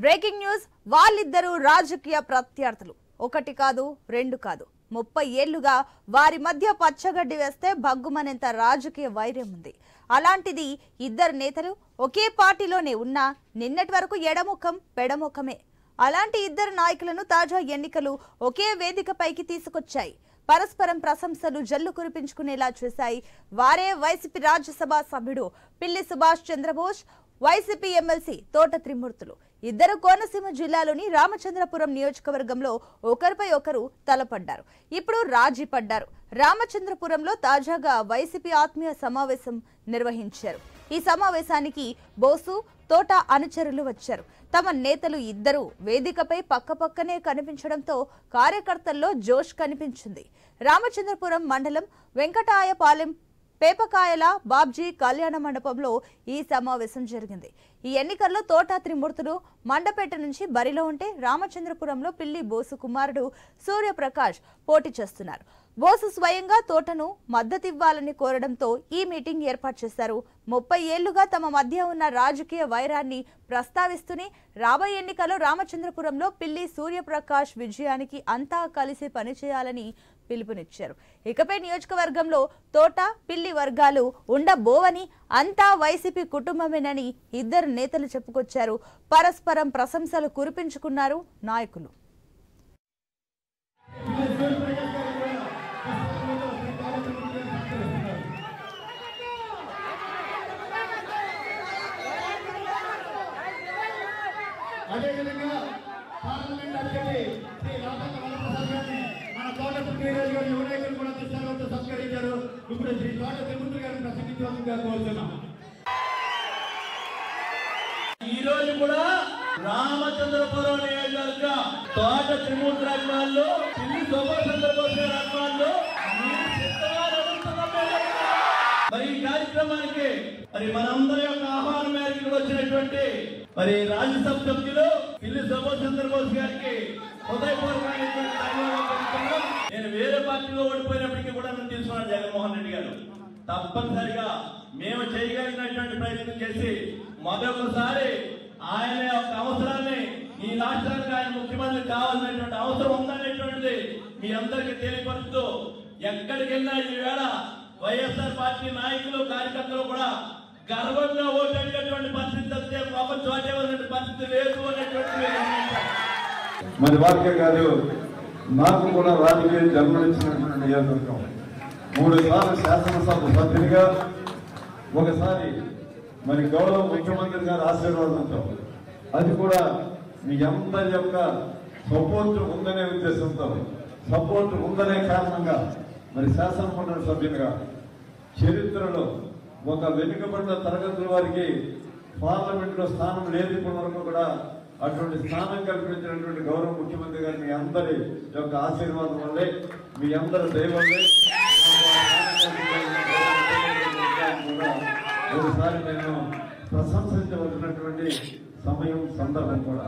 Breaking news వాళ్ళిద్దరూ రాజకీయ ప్రత్యర్థులు ఒకటి కాదు రెండు కాదు ముప్పై ఏళ్లుగా వారి మధ్య పచ్చగడ్డి వేస్తే భగ్గుమనేంత రాజకీయ వైర్యం ఉంది అలాంటిది ఇద్దరు నేతలు ఒకే పార్టీలోనే ఉన్నా నిన్నటి వరకు ఎడముఖం పెడముఖమే అలాంటి ఇద్దరు నాయకులను తాజా ఎన్నికలు ఒకే వేదికపైకి తీసుకొచ్చాయి పరస్పరం ప్రశంసలు జల్లు కురిపించుకునేలా చేశాయి వారే వైసీపీ రాజ్యసభ సభ్యుడు పిల్లి సుభాష్ చంద్రబోస్ వైసీపీ ఎమ్మెల్సీ తోట త్రిమూర్తులు ఇద్దరు కోనసీమ జిల్లాలోని రామచంద్రపురం నియోజకవర్గంలో ఒకరిపై ఒకరు తలపడ్డారు ఇప్పుడు రాజీ పడ్డారు రామచంద్రపురంలో తాజాగా వైసీపీ ఆత్మీయ సమావేశం నిర్వహించారు ఈ సమావేశానికి బోసు తోట అనుచరులు వచ్చారు తమ నేతలు ఇద్దరు వేదికపై పక్కపక్కనే కనిపించడంతో కార్యకర్తల్లో జోష్ కనిపించింది రామచంద్రపురం మండలం వెంకటాయపాలెం పేపకాయల బాబ్జీ కళ్యాణ మండపంలో ఈ సమావేశం జరిగింది ఈ ఎన్నికల్లో తోట త్రిమూర్తులు మండపేట నుంచి బరిలో ఉంటే రామచంద్రపురంలో పిల్లి బోసు కుమారుడు సూర్యప్రకాష్ పోటీ చేస్తున్నారు బోసు స్వయంగా తోటను మద్దతివ్వాలని కోరడంతో ఈ మీటింగ్ ఏర్పాటు చేశారు ముప్పై ఏళ్లుగా తమ మధ్య ఉన్న రాజకీయ వైరాన్ని ప్రస్తావిస్తూనే రాబోయే ఎన్నికల్లో రామచంద్రపురంలో పిల్లి సూర్యప్రకాష్ విజయానికి అంతా కలిసి పనిచేయాలని పిలుపునిచ్చారు ఇకపై నియోజకవర్గంలో తోట పిల్లి వర్గాలు ఉండబోవని అంతా వైసీపీ కుటుంబమేనని ఇద్దరు నేతలు చెప్పుకొచ్చారు పరస్పరం ప్రశంసలు కురిపించుకున్నారు నాయకులు అదేవిధంగా పార్లమెంట్ అభ్యర్థి శ్రీ రామచంద్ర వరప్రసాద్ గారిని మన తోట పృథ్వీరాజు గారు యువనాయకులు కూడా తీసుకెళ్ళడంతో సత్కరించారు ఇప్పుడు శ్రీ తోట తిరుమూర్తి గారిని ప్రసంగించవలసిందిగా కోరుతున్నాం ఈ రోజు కూడా రామచంద్రపురం నియోజకవర్గ తోట త్రిమూర్తి రాజమాల్లో పిల్లి సుభాష్ చంద్రబోస్ గారి రాజమాల్లో మీరు సిద్ధంగా నడుస్తున్న పిల్లలు. మరి ఈ కార్యక్రమానికి మరి మనందరి యొక్క ఆహ్వానం మేరకు ఇక్కడ వచ్చినటువంటి మరి రాజ్యసభ సభ్యులు పిల్లి సుభాష్ చంద్రబోస్ గారికి హృదయపూర్వకమైనటువంటి ధన్యవాదాలు తెలుపుతున్నాం. నేను వేరే పార్టీలో ఓడిపోయినప్పటికీ కూడా నన్ను తీసుకున్నాను జగన్మోహన్ రెడ్డి గారు తప్పనిసరిగా మేము చేయగలిగినటువంటి ప్రయత్నం చేసి మరొకసారి ఆయన యొక్క అవసరాన్ని ఈ రాష్ట్రానికి ఆయన ముఖ్యమంత్రి కావాల్సినటువంటి అవసరం ఉందనేటువంటిది మీ అందరికీ తెలియపరుస్తూ ఎక్కడికి వెళ్ళినా ఈ వేళ వైఎస్ఆర్ పార్టీ నాయకులు కార్యకర్తలు కూడా గర్వంగా ఓటేటటువంటి పరిస్థితి వస్తే పాపం చోటేవలసిన పరిస్థితి లేదు అనేటువంటి మీరు గమనించాలి. మరి వాక్య కాదు నాకు కూడా రాజకీయ జన్మనిచ్చినటువంటి నియోజకవర్గం మూడు సార్లు శాసనసభ సభ్యునిగా ఒకసారి మరి గౌరవ ముఖ్యమంత్రి గారి ఆశీర్వాదంతో అది కూడా మీ అందరి యొక్క సపోర్ట్ ఉందనే ఉద్దేశంతో సపోర్ట్ ఉందనే కారణంగా మరి శాసనమండలి సభ్యునిగా చరిత్రలో ఒక వెనుకబడిన తరగతుల వారికి పార్లమెంట్ లో స్థానం లేదు ఇప్పటి వరకు కూడా అటువంటి స్థానం కల్పించినటువంటి గౌరవ ముఖ్యమంత్రి గారి మీ అందరి యొక్క ఆశీర్వాదం వల్లే మీ అందరి దయ వల్లే కూడా ఒకసారి నేను ప్రశంసించవలసినటువంటి సమయం సందర్భం కూడా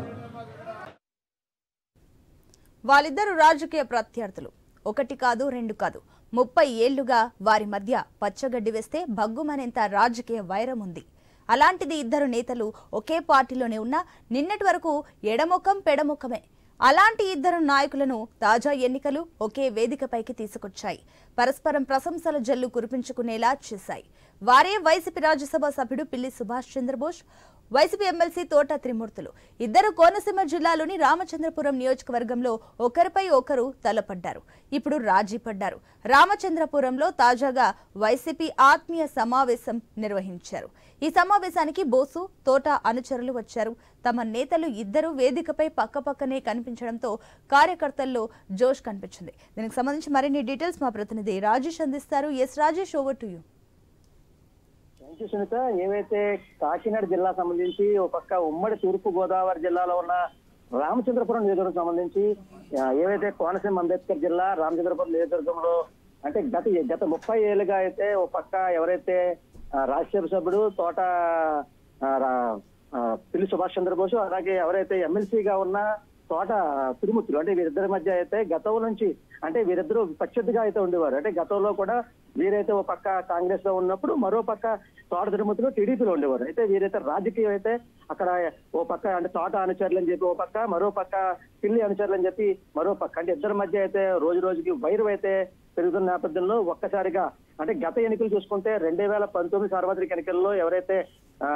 వాళ్ళిద్దరు రాజకీయ ప్రత్యర్థులు ఒకటి కాదు రెండు కాదు ముప్పై ఏళ్లుగా వారి మధ్య పచ్చగడ్డి వేస్తే భగ్గుమనేంత రాజకీయ వైరం ఉంది అలాంటిది ఇద్దరు నేతలు ఒకే పార్టీలోనే ఉన్నా నిన్నటి వరకు ఎడముఖం పెడముఖమే అలాంటి ఇద్దరు నాయకులను తాజా ఎన్నికలు ఒకే వేదికపైకి తీసుకొచ్చాయి పరస్పరం ప్రశంసల జల్లు కురిపించుకునేలా చేశాయి వారే వైసీపీ రాజ్యసభ సభ్యుడు పిల్లి సుభాష్ చంద్రబోస్ వైసీపీ ఎమ్మెల్సీ తోట త్రిమూర్తులు ఇద్దరు కోనసీమ జిల్లాలోని రామచంద్రపురం నియోజకవర్గంలో ఒకరిపై ఒకరు తలపడ్డారు ఇప్పుడు రాజీ పడ్డారు రామచంద్రపురంలో తాజాగా వైసీపీ ఆత్మీయ సమావేశం నిర్వహించారు ఈ సమావేశానికి బోసు తోట అనుచరులు వచ్చారు తమ నేతలు ఇద్దరు వేదికపై పక్కపక్కనే కనిపించడంతో కార్యకర్తల్లో జోష్ కనిపించింది దీనికి సంబంధించి మరిన్ని డీటెయిల్స్ మా ప్రతినిధి రాజేష్ అందిస్తారు S Rajesh over to you thank you Sunitha ఏవైతే కాకినాడ జిల్లా సంబంధించి ఒక పక్క ఉమ్మడి తూర్పు గోదావరి జిల్లాలో ఉన్న రామచంద్రపురం నియోజకవర్గం సంబంధించి ఆ, ఏవైతే కోనసీమ అంబేద్కర్ జిల్లా రామచంద్రపురం నియోజకవర్గంలో అంటే గత గత ముప్పై ఏళ్ళుగా అయితే ఒక పక్క ఎవరైతే ఆ, రాజ్యసభ సభ్యుడు తోట ఆ, రా- ఆ, పిల్లి సుభాష్ చంద్రబోస్ అలాగే ఎవరైతే ఎమ్మెల్సీగా ఉన్న తోట తిరుమూర్తులు అంటే వీరిద్దరి మధ్య అయితే గతం నుంచి అంటే వీరిద్దరూ ప్రత్యర్థిగా అయితే ఉండేవారు అంటే గతంలో కూడా వీరైతే ఓ పక్క కాంగ్రెస్ లో ఉన్నప్పుడు మరో పక్క తోట తిరుమతిలో టీడీపీలో ఉండేవారు అయితే వీరైతే రాజకీయం అయితే అక్కడ ఓ పక్క అంటే తోట అనుచరులు అని చెప్పి ఓ పక్క మరో పక్క పిల్లి అనుచరులు అని చెప్పి మరో పక్క అంటే ఇద్దరి మధ్య అయితే రోజు రోజుకి వైరం అయితే పెరుగుతున్న నేపథ్యంలో ఒక్కసారిగా అంటే గత ఎన్నికలు చూసుకుంటే రెండు వేల పంతొమ్మిది సార్వత్రిక ఎన్నికల్లో ఎవరైతే ఆ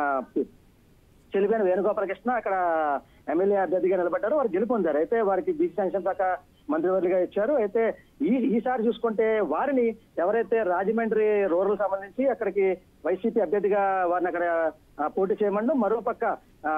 చెలిపోయిన వేణుగోపాలకృష్ణ అక్కడ ఎమ్మెల్యే అభ్యర్థిగా నిలబడ్డారు వారు గెలుపొందారు అయితే వారికి బీసీ సంక్షేమ శాఖ మంత్రివర్యులుగా ఇచ్చారు అయితే ఈ ఈసారి చూసుకుంటే వారిని ఎవరైతే రాజమండ్రి రూరల్ సంబంధించి అక్కడికి వైసీపీ అభ్యర్థిగా వారిని అక్కడ ఆ, పోటీ చేయమండం మరో పక్క ఆ,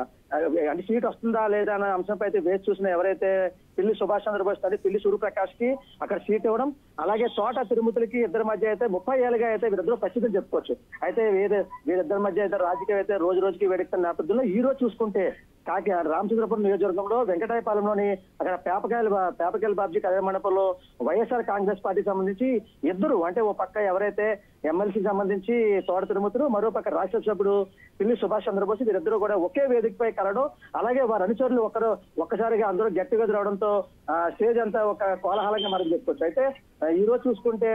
అంటే సీట్ వస్తుందా లేదా అనే అంశంపై అయితే వేచి చూసిన ఎవరైతే పిల్లి సుభాష్ చంద్రబోస్ తల్లి పిల్లి సూర్యప్రకాష్ కి అక్కడ సీట్ ఇవ్వడం అలాగే తోట తిరుమతులకి ఇద్దరి మధ్య అయితే ముప్పై ఏళ్ళుగా అయితే వీరిద్దరూ ఖచ్చితంగా చెప్పుకోవచ్చు అయితే వీరి వీరిద్దరి మధ్య అయితే రాజకీయం అయితే రోజు రోజుకి వేడెక్కుతున్న నేపథ్యంలో ఈ రోజు చూసుకుంటే కాకి రామచంద్రపురం నియోజకవర్గంలో వెంకటాయపాలెంలోని అక్కడ పేపకాయల పేపకాయల బాబ్జీ కళ్యాణ మండపంలో వైఎస్ఆర్ కాంగ్రెస్ పార్టీ సంబంధించి ఇద్దరు అంటే ఓ పక్క ఎవరైతే ఎమ్మెల్సీ సంబంధించి తోట తిరుమతులు మరో పక్క రాష్ట్ర సభ్యుడు పిల్లి సుభాష్ చంద్రబోస్ వీరిద్దరూ కూడా ఒకే వేదికపై కలవడం అలాగే వారి అనుచరులు ఒకరు ఒక్కసారిగా అందరూ గెట్ టుగెదర్ అవడంతో ఆ, స్టేజ్ అంతా ఒక కోలాహలంగా మనం చెప్పుకోవచ్చు అయితే ఆ, ఈ రోజు చూసుకుంటే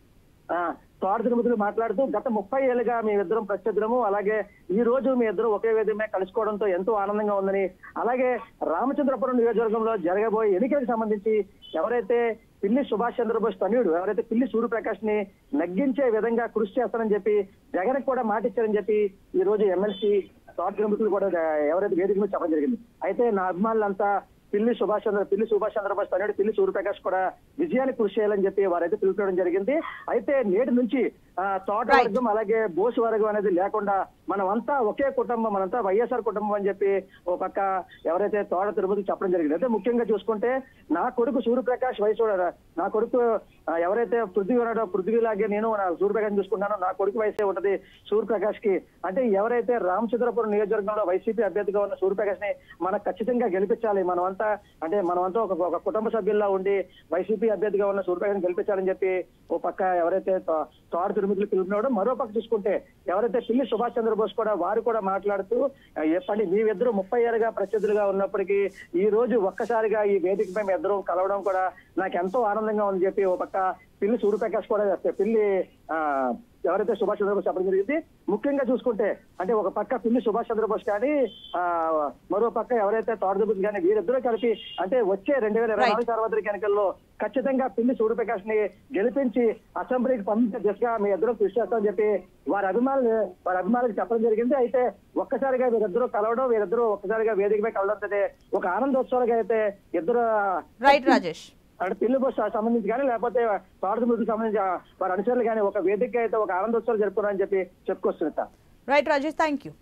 ఆ, తోట తిరుమతులు మాట్లాడుతూ గత ముప్పై ఏళ్ళుగా మీ ఇద్దరం ప్రత్యర్థులము అలాగే ఈ రోజు మీ ఇద్దరు ఒకే వేదిక కలుసుకోవడంతో ఎంతో ఆనందంగా ఉందని అలాగే రామచంద్రపురం నియోజకవర్గంలో జరగబోయే ఎన్నికలకు సంబంధించి ఎవరైతే పిల్లి సుభాష్ చంద్రబోస్ తనయుడు ఎవరైతే పిల్లి సూర్యప్రకాష్ ని నగ్గించే విధంగా కృషి చేస్తానని చెప్పి జగన్ కూడా మాటిచ్చారని చెప్పి ఈ రోజు ఎమ్మెల్సీ తోట తిరుమతులు కూడా ఎవరైతే వేదిక మీద చెప్పడం జరిగింది అయితే నా అభిమానులంతా పిల్లి సుభాష్ చంద్ర పిల్లి సుభాష్ చంద్రబోస్ తనయుడు పిల్లి సూర్యప్రకాష్ కూడా విజయాన్ని కృషి చేయాలని చెప్పి వారైతే పిలుపుకోవడం జరిగింది అయితే నేటి నుంచి ఆ, తోట Right. వర్గం అలాగే బోసు వర్గం అనేది లేకుండా మనం అంతా ఒకే కుటుంబం మనంతా వైఎస్ఆర్ కుటుంబం అని చెప్పి ఓ పక్క ఎవరైతే తోట తిరుపతి చెప్పడం జరిగింది అయితే ముఖ్యంగా చూసుకుంటే నా కొడుకు సూర్యప్రకాష్ వయసు నా కొడుకు ఆ, ఎవరైతే పృథ్వీ ఉన్నాడో పృథ్వీలాగే నేను నా సూర్యప్రకాష్ చూసుకుంటానో నా కొడుకు వయసే ఉంటది సూర్యప్రకాష్ కి అంటే ఎవరైతే రామచంద్రపురం నియోజకవర్గంలో వైసీపీ అభ్యర్థిగా ఉన్న సూర్యప్రకాష్ ని మనం ఖచ్చితంగా గెలిపించాలి మనమంతా అంటే మనమంతా ఒక ఒక కుటుంబ సభ్యుల్లా ఉండి వైసీపీ అభ్యర్థిగా ఉన్న సూర్యప్రకాష్ గెలిపించాలని చెప్పి ఓ పక్క ఎవరైతే తో- తోట తిరుమతిలో పిలుపునివ్వడం మరో పక్క చూసుకుంటే ఎవరైతే పిల్లి సుభాష్ చంద్రబోస్ కూడా వారు కూడా మాట్లాడుతూ ఆ, చెప్పండి మీరిద్దరు ముప్పై ఏళ్ళుగా ప్రత్యర్థులుగా ఉన్నప్పటికీ ఈ రోజు ఒక్కసారిగా ఈ వేదికపై మీ ఇద్దరు కలవడం కూడా నాకు ఎంతో ఆనందంగా ఉంది చెప్పి ఓ పక్క పిల్లి సూర్యప్రకాష్ కూడా పిల్లి ఆ ఎవరైతే సుభాష్ చంద్రబోస్ చెప్పడం జరిగింది ముఖ్యంగా చూసుకుంటే అంటే ఒక పక్క పిల్లి సుభాష్ చంద్రబోస్ కానీ ఆ మరో పక్క ఎవరైతే తోటదుబుస్ కానీ వీరిద్దరూ కలిపి అంటే వచ్చే రెండు వేల ఇరవై నాలుగు సార్వత్రిక ఎన్నికల్లో ఖచ్చితంగా పిల్లి సూర్యప్రకాష్ ని గెలిపించి అసెంబ్లీకి పంపించే దిశగా మీ ఇద్దరు కృషి చేస్తామని చెప్పి వారి అభిమానులు వారి అభిమానులకు చెప్పడం జరిగింది అయితే ఒక్కసారిగా వీరిద్దరూ కలవడం వీరిద్దరూ ఒక్కసారిగా వేదికపై కలవడం అయితే ఒక ఆనందోత్సవాలుగా అయితే ఇద్దరు రైట్ రాజేష్ అంటే పిల్లి బస్ సంబంధించి కానీ లేకపోతే తోటదుబుకి సంబంధించి ఆ వారి అనుచరులు కానీ ఒక వేదిక అయితే ఒక ఆనందోత్సవాలు జరుపుకున్నారని చెప్పి చెప్పుకొస్తున్నా రైట్ రాజేష్ థ్యాంక్ యూ